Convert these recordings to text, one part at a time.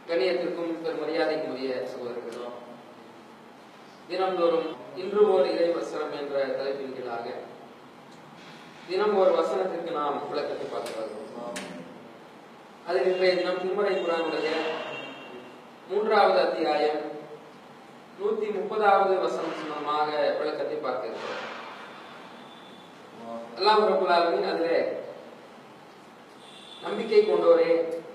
கண்ணியத்திற்கும் பெரும் மரியாதைக்கும் உரிய சகோதரர்களும் தினந்தோறும் இன்று ஓர் இறை வசனம் என்ற தலைப்பின் கீழாக தினம் ஒரு வசனத்திற்கு நாம் விளக்கத்தை பார்த்து வருகிறோம் அதில் இன்றைய தினம் திருமறை குரானுடைய மூன்றாவது அத்தியாயம் நூத்தி முப்பதாவது வசனம் சம்பந்தமாக விளக்கத்தை பார்க்க இருக்கிறோம் அல்லாஹ் ரபுல் ஆலமீன் அதிலே நம்பிக்கை கொண்டோரே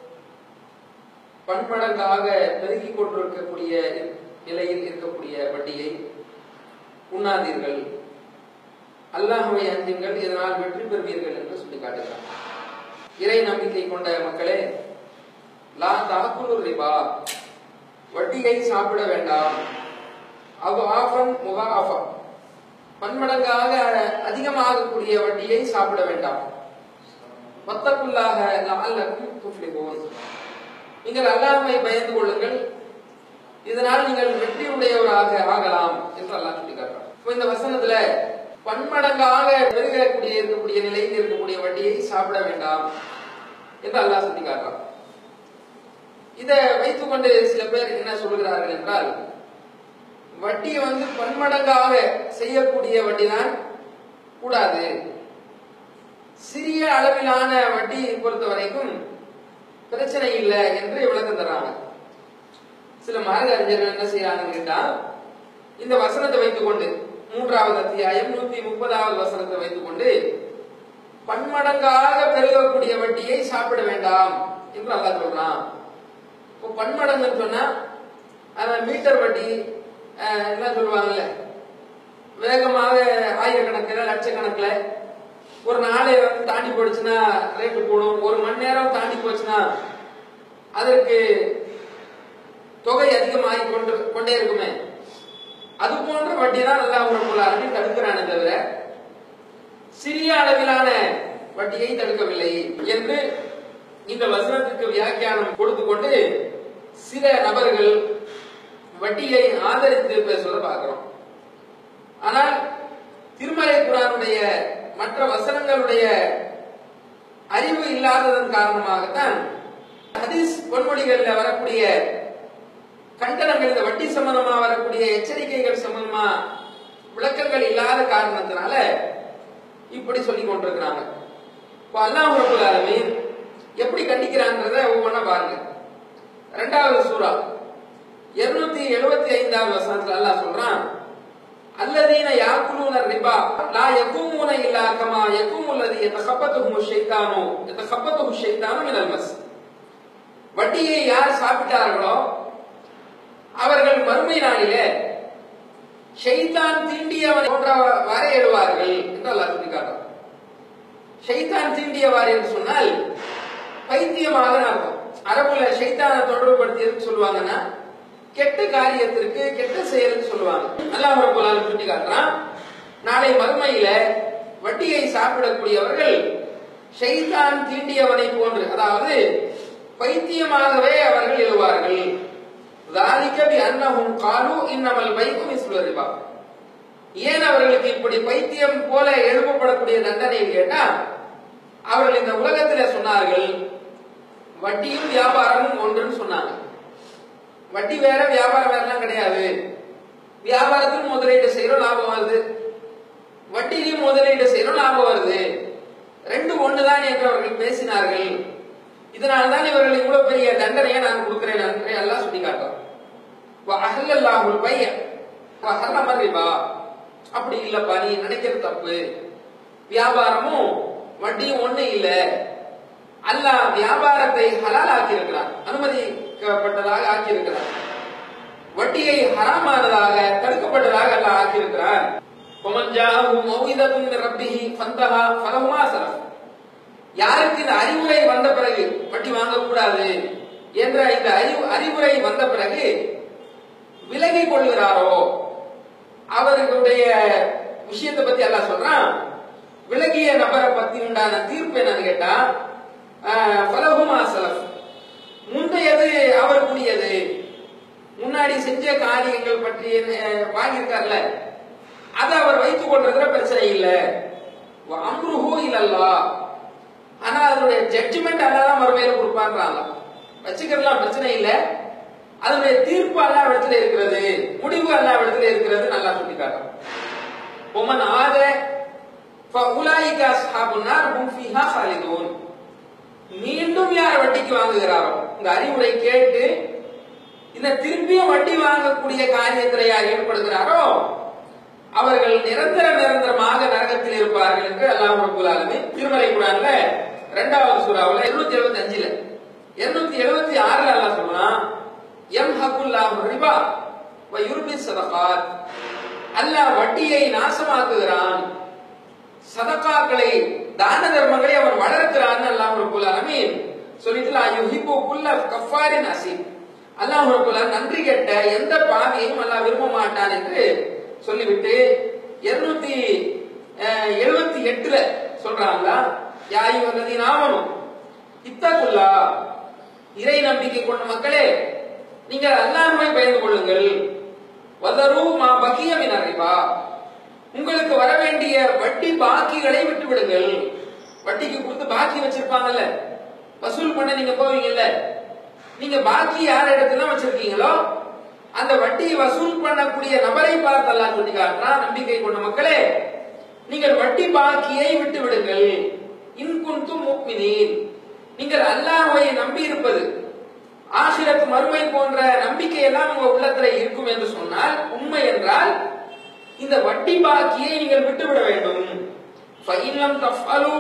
பன்மடங்காக பெருகிக் கொண்டிருக்கக்கூடிய நிலையில் இருக்கக்கூடிய வட்டியை உண்ணாதீர்கள் அல்லாஹுவை அஞ்சுங்கள் இதனால் வெற்றி பெறுவீர்கள் என்று சொல்லி காட்டுகிறார் இறை நம்பிக்கை கொண்ட மக்களே லா தாக்குலு ரிபா வட்டியை சாப்பிட வேண்டாம் அவ் ஆஃபன் முகா ஆஃபம் பன்மடங்காக அதிகமாகக்கூடிய வட்டியை சாப்பிட வேண்டாம் மத்தக்குள்ளாக லஅல்லக்கும் துஃப்லிஹூன் நீங்கள் அல்லாஹ்வை பயந்து கொள்ளுங்கள் இதனால் நீங்கள் வெற்றியுடையவராக ஆகலாம் என்று அல்லாஹ் சொல்லி காட்டுறான் இப்போ இந்த வசனத்துல பன்மடங்காக பெருகக்கூடிய இருக்கக்கூடிய நிலையில் இருக்கக்கூடிய வட்டியை சாப்பிட வேண்டாம் என்று அல்லாஹ் சொல்லி காட்டுறான் இதை வைத்துக்கொண்டு சில பேர் என்ன சொல்கிறார்கள் என்றால் வட்டியை வந்து பன்மடங்காக செய்யக்கூடிய வட்டி தான் கூடாது சிறிய அளவிலான வட்டியை பொறுத்த வரைக்கும் பிரச்சனை இல்லை என்று விளக்கம் தர்றாங்க சில மார்க்க அறிஞர்கள் என்ன செய்யறாங்கன்னு கேட்டா இந்த வசனத்தை வைத்துக்கொண்டு மூன்றாவது அத்தியாயம் நூத்தி முப்பதாவது வசனத்தை வைத்துக்கொண்டு பன்மடங்காக பெருகக்கூடிய வட்டியை சாப்பிட வேண்டாம் என்று அல்லாஹ் சொல்றான் இப்போ பன்மடங்குன்னு சொன்னா அதான் மீட்டர் வட்டி அஹ், என்ன சொல்லுவாங்கல்ல வேகமாக ஆயிரக்கணக்கில் லட்சக்கணக்கில் ஒரு நாளை வந்து தாண்டி போடுச்சுன்னா ரேட்டு கூடும் ஒரு மணி நேரம் தாண்டி போச்சுன்னா அதற்கு தொகை அதிகமாகி கொண்டு கொண்டே இருக்குமே அது போன்ற வட்டி தான் நல்லா உணர்வுள்ளார்கள் தடுக்கிறானே தவிர சிறிய அளவிலான வட்டியை தடுக்கவில்லை என்று இந்த வசனத்துக்கு வியாக்கியானம் கொடுத்து கொண்டு சில நபர்கள் வட்டியை ஆதரித்து பேசுவதை பார்க்கிறோம் ஆனால் திருமலை குரானுடைய மற்ற வசனங்களுடைய அறிவு இல்லாததன் காரணமாகத்தான் ஹதீஸ் பொன்மொழிகள்ல வரக்கூடிய கண்டனங்கள் இந்த வட்டி சம்பந்தமா வரக்கூடிய எச்சரிக்கைகள் சம்பந்தமா விளக்கங்கள் இல்லாத காரணத்தினால இப்படி சொல்லி கொண்டிருக்கிறாங்க இப்போ அல்லாஹ் ரபுல் ஆலமீன் எப்படி கண்டிக்கிறான்றத ஒவ்வொன்றா பாருங்க ரெண்டாவது சூறா இருநூத்தி எழுபத்தி ஐந்தாவது வசனத்துல அல்லாஹ் சொல்றான் அல்லதீன யாக்குலூன ரிபா லா யகூமுன இல்லா கமா யகூமுல்லதி யதகப்பத்துஹுமு ஷைத்தானு யதகப்பத்துஹு ஷைத்தானு மினல் மஸ் வட்டியை யார் சாப்பிட்டார்களோ அவர்கள் மறுமை நாளிலே ஷைத்தான் தீண்டியவன் போன்றவாறே எழுவார்கள் என்று அல்லாஹ் சொல்லி காட்டுறான் ஷைத்தான் தீண்டியவாறு என்று சொன்னால் பைத்தியமாக அர்த்தம் அரபுல ஷைத்தானை தொடர்புபடுத்தி எதுக்கு சொல்லுவாங்கன்னா கெட்ட காரியத்திற்கு கெட்ட செயலுக்கு சொல்லுவாங்க அல்லாஹ் ரப்பல் ஆலமீன் சொல்லி காட்டுறான் நாளை மறுமையில வட்டியை சாப்பிடக்கூடியவர்கள் ஷைத்தான் தீண்டியவனை போன்று அதாவது பைத்தியமாகவே அவர்கள் எழுவார்கள் ذَلِكَ بِأَنَّهُمْ قَالُوا إِنَّمَا الْبَيْعُ مِثْلُ الرِّبَا ஏன் அவர்களுக்கு இப்படி பைத்தியம் போல எழுப்பப்படக்கூடிய தண்டனை கேட்டா அவர்கள் இந்த உலகத்துல சொன்னார்கள் வட்டியும் வியாபாரமும் ஒன்றுன்னு சொன்னாங்க வட்டி வேற வியாபாரம் வேறலாம் கிடையாது வியாபாரத்தில் முதலீடு செய்யறோம் லாபம் வருது வட்டியிலையும் முதலீடு செய்யறோம் லாபம் வருது ரெண்டு ஒண்ணுதான் என்று அவர்கள் பேசினார்கள் இதனால்தான் இவர்கள் இவ்வளவு பெரிய தண்டனையை நான் கொடுக்கிறேன் என்று எல்லாம் சொல்லி காட்டுறோம் அகல்லாஹுல் பையன் ரிபா அப்படி இல்லப்பா நீ நினைக்கிறது தப்பு வியாபாரமும் வட்டியும் ஒண்ணு இல்ல அல்லாஹ் வியாபாரத்தை ஹலால் ஆக்கி இருக்கிறான் அனுமதிக்கப்பட்டதாக ஆக்கி இருக்கிறான் வட்டியை ஹராமானதாக தடுக்கப்பட்டதாக அல்லாஹ் ஆக்கி இருக்கிறான் ومن جاءه موعظة من ربه فانتهى فله ما سلف யாருக்கு இந்த அறிவுரை வந்த பிறகு வட்டி வாங்கக்கூடாது என்ற இந்த அறிவு அறிவுரை வந்த பிறகு விலகி கொள்கிறாரோ அவர்களுடைய விஷயத்தை பத்தி எல்லாம் சொல்றான் விலகிய நபரை பத்தி உண்டான தீர்ப்பு என்னன்னு கேட்டா பலகுமா சலஃப் முந்தையது அவருக்குரியது முன்னாடி செஞ்ச காரியங்கள் பற்றி அஹ், வாங்கியிருக்கார்ல அதை அவர் வைத்துக் கொள்றதுல பிரச்சனை இல்லை அம்ருஹு இல்லல்லா ஆனா அதனுடைய ஜட்ஜ்மெண்ட் அல்லாதான் மறுமையில கொடுப்பான்றாங்க வச்சுக்கிறதுலாம் பிரச்சனை இல்ல அதனுடைய தீர்ப்பு அல்லா இடத்துல இருக்கிறது முடிவு அல்லா இடத்துல இருக்கிறது நல்லா சொல்லி காட்டும் ஒமன் ஆத فأولئك أصحاب النار هم فيها خالدون மீண்டும் யார் வட்டிக்கு வாங்குகிறாரோ இந்த அறிவுரை கேட்டு இந்த திருப்பியும் வட்டி வாங்கக்கூடிய காரியத்தில் யார் ஈடுபடுகிறாரோ அவர்கள் நிரந்தர நிரந்தரமாக நரகத்தில் இருப்பார்கள் என்று அல்லாஹ் ரபுல் ஆலமீன் திருமலை குரான்ல இரண்டாவது சூறாவுல இருநூத்தி எழுபத்தி அஞ்சுல இருநூத்தி எழுபத்தி ஆறுல அல்லாஹ் சொல்றான் எம் ஹக்குல்லாஹு ரிபா வ யுர்பி சதகாத் அல்லாஹ் வட்டியை நாசமாக்குகிறான் சதகாக்களை தான தர்மங்களை அவன் வளர்க்கிறான் அல்லாஹ் ரபுல் ஆலமீன் சொல்லிட்டு லா யுஹிப்பு குல்ல கஃபாரின் அசீம் அல்லாஹ் ரபுல் நன்றி கெட்ட எந்த பாவியையும் அல்லாஹ் விரும்ப மாட்டான் என்று சொல்லிவிட்டு இருநூத்தி எழுபத்தி எட்டுல சொல்றாங்களா யாயு வல்லதி நாமனும் இத்தகுல்லா இறை நம்பிக்கை கொண்ட மக்களே நீங்கள் அல்லாஹ்வை பயந்து கொள்ளுங்கள் வதரு மா பக்கியமின் அறிவா உங்களுக்கு வர வேண்டிய வட்டி பாக்கிகளை விட்டு விடுங்கள் வட்டிக்கு கொடுத்து பாக்கி வச்சிருப்பாங்கல்ல வசூல் பண்ண நீங்க போவீங்கல்ல நீங்க பாக்கி யார் இடத்துல வச்சிருக்கீங்களோ அந்த வட்டியை வசூல் பண்ணக்கூடிய நபரை பார்த்து அல்லாஹ் சொல்லி காட்டுறான் நம்பிக்கை கொண்ட மக்களே நீங்கள் வட்டி பாக்கியை விட்டு விடுங்கள் இன்குன்து முக்மினீன் நீங்கள் அல்லாஹ்வை நம்பி இருப்பது ஆசிரத்து மறுமை போன்ற நம்பிக்கை எல்லாம் உங்க உள்ளத்துல இருக்கும் என்று சொன்னால் உண்மை என்றால் இந்த வட்டி பாக்கியை நீங்கள் விட்டுவிட வேண்டும் ஃபைலம் தஃபலு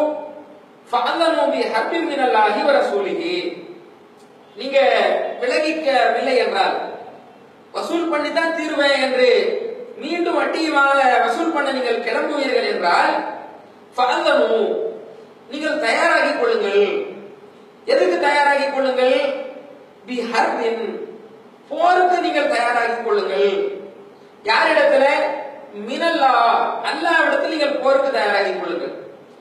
ஃபஅலனு பி ஹர்பின் மினல்லாஹி வ ரசூலிஹி நீங்க விலகிக்கவில்லை என்றால் வசூல் பண்ணி தான் தீர்வேன் என்று மீண்டும் வட்டியை வாங்க வசூல் பண்ண நீங்கள் கிளம்புவீர்கள் என்றால் ஃபஅலனு நீங்கள் தயாராகிக் கொள்ளுங்கள் எதுக்கு தயாராகிக் கொள்ளுங்கள் பி ஹர்பின் போருக்கு நீங்கள் தயாராகிக் கொள்ளுங்கள் யாரிடத்துல மினல்லா அல்லாவிடத்தில் நீங்கள் போருக்கு தயாராகிக் கொள்ளுங்கள்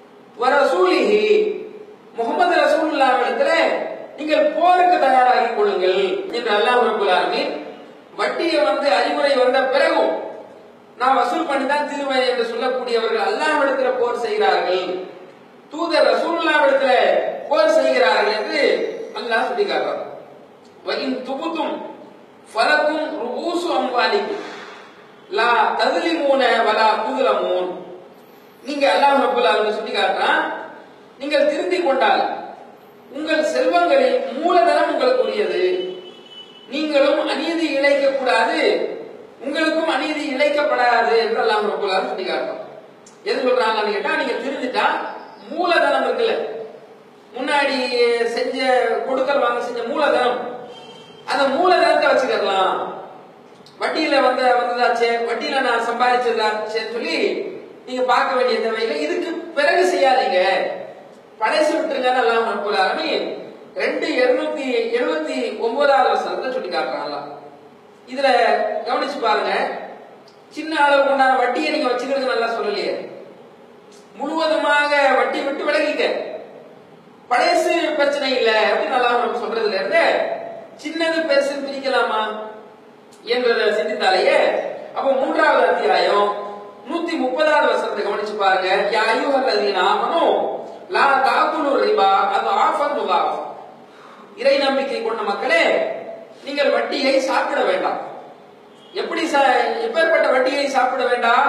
வரசூலிஹி முகமது ரசூலுல்லாவிடத்துல நீங்கள் போருக்கு தயாராகிக் கொள்ளுங்கள் என்று அல்லாஹ் ரபுல் ஆலமீன் வட்டியை வந்து அறிவுரை வந்த பிறகும் நான் வசூல் பண்ணி தான் தீருவேன் என்று சொல்லக்கூடியவர்கள் அல்லாஹ்விடத்துல போர் செய்கிறார்கள் தூதர் ரசூலுல்லாவிடத்துல போர் செய்கிறார்கள் என்று அல்லாஹ் சொல்லி காட்டுறார் வகின் துபுத்தும் ஃபலக்கும் ருபூசு அம்பாலிக்கும் லா ததுலிமூன வலா துதுலமூன் நீங்க அல்லாஹ் ரப்பல் ஆலமீன் சொல்லி காட்டுறான் நீங்கள் திருந்திக் கொண்டால் உங்கள் செல்வங்களில் மூலதனம் உங்களுக்கு உரியது நீங்களும் அநீதி இழைக்க கூடாது உங்களுக்கும் அநீதி இழைக்கப்படாது என்று அல்லாஹ் ரப்பல் ஆலமீன் சொல்லி காட்டுறான் எது சொல்றாங்கன்னு கேட்டா நீங்க திருந்திட்டா மூலதனம் இருக்குல்ல முன்னாடி செஞ்ச கொடுக்கல் வாங்க செஞ்ச மூலதனம் அந்த மூலதனத்தை வச்சுக்கலாம் வட்டியில வந்த வந்ததாச்சே வட்டியில நான் சம்பாதிச்சதாச்சேன்னு சொல்லி நீங்க பார்க்க வேண்டிய தேவையில்லை இதுக்கு பிறகு செய்யாதீங்க படைச்சு விட்டுருங்கன்னு எல்லாம் அனுப்புறாருன்னு ரெண்டு இருநூத்தி எழுபத்தி ஒன்பதாவது வசனத்தை சொல்லி காட்டுறாங்க இதுல கவனிச்சு பாருங்க சின்ன அளவு உண்டான வட்டியை நீங்க வச்சுக்கிறது நல்லா சொல்லலையே முழுவதுமாக வட்டி விட்டு விலகிக்க பழையசு பிரச்சனை இல்லை அப்படின்னு நல்லா நம்ம சொல்றதுல இருந்து சின்னது பெருசு பிரிக்கலாமா என்றதை சிந்தித்தாலேயே அப்போ மூன்றாவது அத்தியாயம் நூத்தி முப்பதாவது வருஷத்தை கவனிச்சு பாருங்க யா ஐயுஹல்லதீன ஆமனு லா தாக்குலு ரிபா அது ஆஃபர் முதாஃப் இறை நம்பிக்கை கொண்ட மக்களே நீங்கள் வட்டியை சாப்பிட வேண்டாம் எப்படி எப்பேற்பட்ட வட்டியை சாப்பிட வேண்டாம்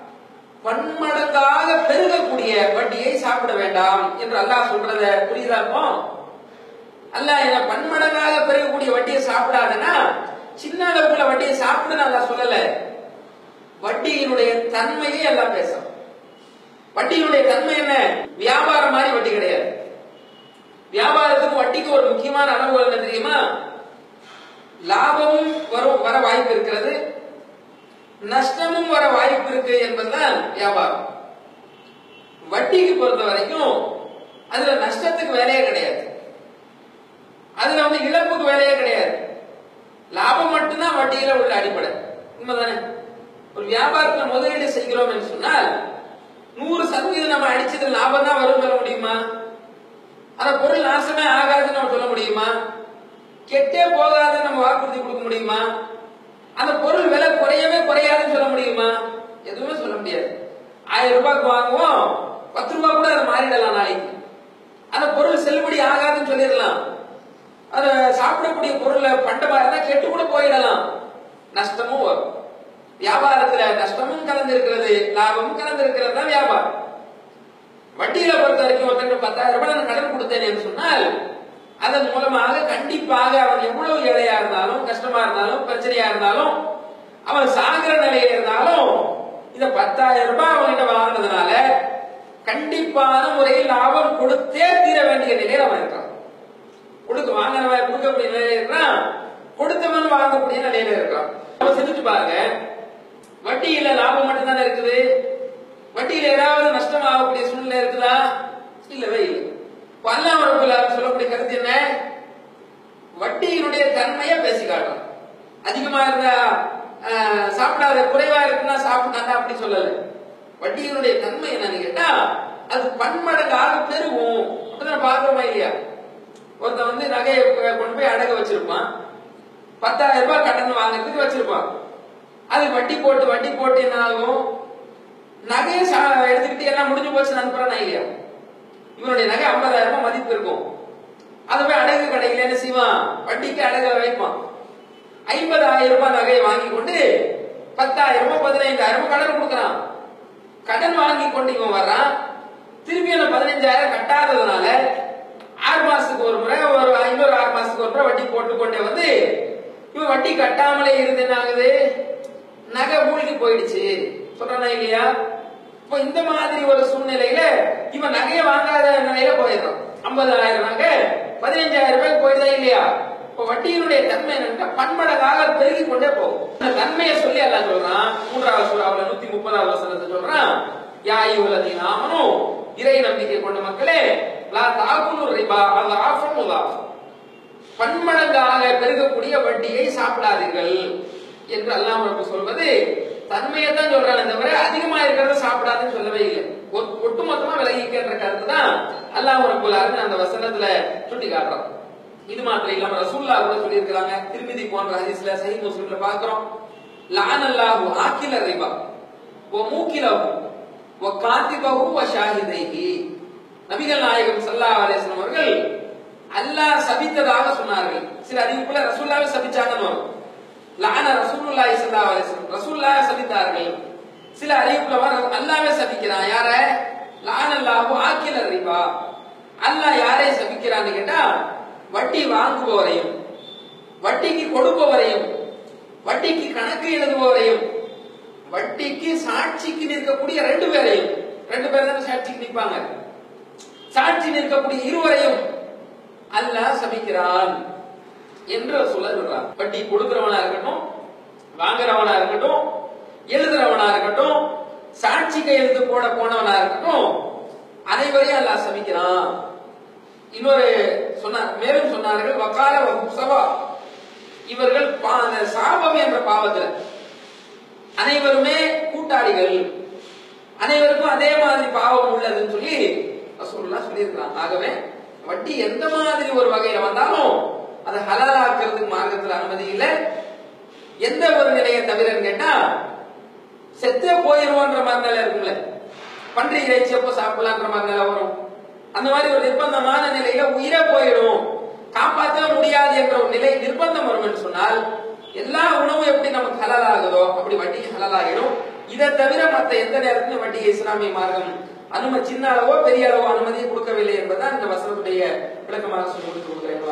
பன்மடங்காக பெருகக்கூடிய வட்டியை சாப்பிட வேண்டாம் என்று அல்லாஹ் சொல்றத புரியுதா இப்போ அல்லாஹ் என்ன பன்மடங்காக பெருகக்கூடிய வட்டியை சாப்பிடாதனா சின்ன அளவுக்குள்ள வட்டியை சாப்பிட நான் சொல்லல வட்டியினுடைய தன்மையை எல்லாம் பேசும் வட்டியினுடைய தன்மை என்ன வியாபாரம் மாதிரி வட்டி கிடையாது வியாபாரத்துக்கு வட்டிக்கு ஒரு முக்கியமான அளவு என்ன தெரியுமா லாபமும் வரும் வர வாய்ப்பு இருக்கிறது நஷ்டமும் வர வாய்ப்பு இருக்கு என்பதுதான் வியாபாரம் வட்டிக்கு பொறுத்த வரைக்கும் அதுல நஷ்டத்துக்கு வேலையே கிடையாது அதுல வந்து இழப்புக்கு வேலையே கிடையாது லாபம் மட்டும்தான் வட்டியில உள்ள அடிப்படை உண்மைதானே ஒரு வியாபாரத்துல முதலீடு செய்கிறோம் என்று சொன்னால் நூறு சதவீதம் நம்ம அடிச்சது லாபம் தான் வரும் சொல்ல முடியுமா அந்த பொருள் நாசமே ஆகாதுன்னு நம்ம சொல்ல முடியுமா கெட்டே போகாதுன்னு நம்ம வாக்குறுதி கொடுக்க முடியுமா அந்த பொருள் விலை குறையவே குறையாதுன்னு சொல்ல முடியுமா எதுவுமே சொல்ல முடியாது ஆயிரம் ரூபாய்க்கு வாங்குவோம் பத்து ரூபாய் கூட அதை மாறிடலாம் நாளைக்கு அந்த பொருள் செல்லுபடி ஆகாதுன்னு சொல்லிடலாம் அத சாப்பிடக்கூடிய பொருளை பண்டமா இருந்தா கெட்டு கூட போயிடலாம் நஷ்டமும் வரும் வியாபாரத்துல நஷ்டமும் கலந்து இருக்கிறது லாபமும் கலந்து இருக்கிறது தான் வியாபாரம் வட்டியில பொறுத்த வரைக்கும் ஒருத்தருக்கு பத்தாயிரம் ரூபாய் நான் கடன் கொடுத்தேன் என்று சொன்னால் அதன் மூலமாக கண்டிப்பாக அவன் எவ்வளவு ஏழையா இருந்தாலும் கஷ்டமா இருந்தாலும் பிரச்சனையா இருந்தாலும் அவன் சாகிற நிலையில இருந்தாலும் இந்த பத்தாயிரம் ரூபாய் அவன்கிட்ட வாங்கினதுனால கண்டிப்பான முறையில் லாபம் கொடுத்தே தீர வேண்டிய நிலையில் அவன் இருக்கான் கொடுக்க வாங்கினவன் கொடுக்கக்கூடிய நிலையில இருக்கிறான் கொடுத்தவன் வாங்கக்கூடிய நிலையில இருக்கான் அவன் சிந்திச்சு பாருங்க வட்டியில லாபம் மட்டும் தானே இருக்குது வட்டியில ஏதாவது நஷ்டம் ஆகக்கூடிய சூழ்நிலை இருக்குதா இல்லவே இல்லை இப்ப அல்லாஹ் ரப்பல் ஆலமீன் சொல்லக்கூடிய கருத்து என்ன வட்டியினுடைய தன்மையை பேசி காட்டும் அதிகமா இருந்தா ஆஹ், சாப்பிடாத குறைவா இருக்குன்னா சாப்பிட்டாங்க அப்படி சொல்லல வட்டியினுடைய தன்மை என்னன்னு கேட்டா அது பன்மடங்காக பெருகும் அப்படிதான் பாக்குறோமா இல்லையா ஒருத்தன் வந்து நகையை கொண்டு போய் அடக வச்சிருப்பான் பத்தாயிரம் ரூபாய் கடன் வாங்குறதுக்கு வச்சிருப்பான் அது வட்டி போட்டு வட்டி போட்டு என்ன ஆகும் நகையை சா- எடுத்துக்கிட்டு எல்லாம் முடிஞ்சு போச்சு அனுப்புறானா இல்லையா இவனுடைய நகை ஐம்பதாயிரம் ரூபாய் மதிப்பு இருக்கும் அது போய் அடகு கடையில் என்ன செய்வான் வட்டிக்கு அடகு வைப்பான் ஐம்பதாயிரம் ரூபாய் நகையை வாங்கி கொண்டு பத்தாயிரம் ரூபாய் பதினைந்தாயிரம் ரூபாய் கடன் கொடுக்குறான் கடன் வாங்கி கொண்டு இவன் வர்றான் திருப்பி அந்த பதினைஞ்சாயிரம் கட்டாததுனால ஆறு மாசத்துக்கு ஒரு முறை ஒரு இன்னொரு ஆறு மாசத்துக்கு ஒரு முறை வட்டி போட்டு கொண்டே வந்து இவன் வட்டி கட்டாமலே இருந்து என்ன ஆகுது நகை மூழ்கி போயிடுச்சு சொல்றானா இல்லையா இப்போ இந்த மாதிரி ஒரு சூழ்நிலையில இவன் நகையை வாங்காத நிலையில போயிடுறான் ஐம்பதாயிரம் நகை பதினஞ்சாயிரம் ரூபாய்க்கு போயிடுதா இல்லையா இப்போ வட்டியினுடைய தன்மை என்னன்னா பன்மடங்காக பெருகி கொண்டே போகும் அந்த தன்மையை சொல்லி எல்லாம் சொல்றான் மூன்றாவது சூறாவுல நூத்தி முப்பதாவது வசனத்தை சொல்றான் யாய் உலதி நாமனும் இறை நம்பிக்கை கொண்ட மக்களே லா தாக்குலு ரிபா அல்ல ஆஃபம் உலாஃபம் பன்மடங்காக பெருகக்கூடிய வட்டியை சாப்பிடாதீர்கள் என்று அல்லாஹ் ரப்பு சொல்வது தன்மையை தான் சொல்றானே தவிர அதிகமா இருக்கிறத சாப்பிடாதுன்னு சொல்லவே இல்லை ஒ- ஒட்டுமொத்தமா விலகிக்கின்ற கருத்து தான் அல்லாஹ் ரப்புல் ஆலமீன் அந்த வசனத்துல சுட்டி காட்டுறோம் இது மாத்திரம் இல்லாம ரசூல்லா கூட சொல்லியிருக்கிறாங்க திருமிதி போன்ற ஹதீஸ்ல சஹீஹ் முஸ்லிம்ல பாக்குறோம் லான் அல்லாஹு ஆக்கில ரிபா ஓ மூக்கிலஹு ஓ காத்திபஹு வ ஷாஹிதைஹி நபிகள் நாயகம் ஸல்லல்லாஹு அலைஹி வஸல்லம் அவர்கள் அல்லாஹ் சபித்ததாக சொன்னார்கள் சில அறிவிப்புல ரசூல்லாவே சபிச்சாங்கன்னு வரும் லான ரசூலுல்லாஹி ஸல்லல்லாஹு அலைஹி வஸல்லம் ரசூலுல்லாஹ் சபித்தார்கள் சில அறிவிப்புல வர அல்லாஹ்வே சபிக்கிறான் யார லான அல்லாஹு ஆக்கில ரிபா அல்லாஹ் யாரை சபிக்கிறான்னு கேட்டா வட்டி வாங்குபவரையும் வட்டிக்கு கொடுப்பவரையும் வட்டிக்கு கணக்கு எழுதுபவரையும் வட்டிக்கு சாட்சிக்கு நிற்கக்கூடிய ரெண்டு பேரையும் ரெண்டு பேர் தானே சாட்சிக்கு நிற்பாங்க சாட்சி நிற்கக்கூடிய இருவரையும் அல்லாஹ் சபிக்கிறான் என்று சொல்லுகிறார் வட்டி கொடுக்கிறவனா இருக்கட்டும் வாங்குறவனா இருக்கட்டும் எழுதுறவனா இருக்கட்டும் சாட்சி கையெழுத்து போட போனவனா இருக்கட்டும் அனைவரையும் அல்லாஹ் சபிக்கிறான் இன்னொரு சொன்னார் மேலும் சொன்னார்கள் வக்கால சபா இவர்கள் பா- அந்த சாபம் என்ற பாவத்துல அனைவருமே கூட்டாளிகள் அனைவருக்கும் அதே மாதிரி பாவம் உள்ளதுன்னு சொல்லி ரசூலுல்லாஹ் சொல்லியிருக்கிறாங்க ஆகவே வட்டி எந்த மாதிரி ஒரு வகையில வந்தாலும் அதை ஹலாலாக்குறதுக்கு மார்க்கத்துல அனுமதி இல்லை எந்த ஒரு நிலையை தவிரன்னு கேட்டா செத்தே போயிருவோன்ற மாதிரி நிலை இருக்கும்ல பன்றி இறைச்சி எப்போ சாப்பிடலான்ற மாதிரி நிலை வரும் அந்த மாதிரி ஒரு நிர்பந்தமான நிலையில உயிரே போயிடும் காப்பாற்ற முடியாது என்ற ஒரு நிலை நிர்பந்தம் வரும் என்று சொன்னால் எல்லா உணவும் எப்படி நமக்கு ஹலால் ஆகுதோ அப்படி வட்டி ஹலால் ஆகிடும் இதை தவிர மற்ற எந்த நேரத்திலும் வட்டியை இஸ்லாமிய மார்க்கம் அனுமதி சின்ன அளவோ பெரிய அளவோ அனுமதியை கொடுக்கவில்லை என்பதுதான் இந்த வசனத்துடைய விளக்கமாக சொல்லி கொடுக்கிறேன்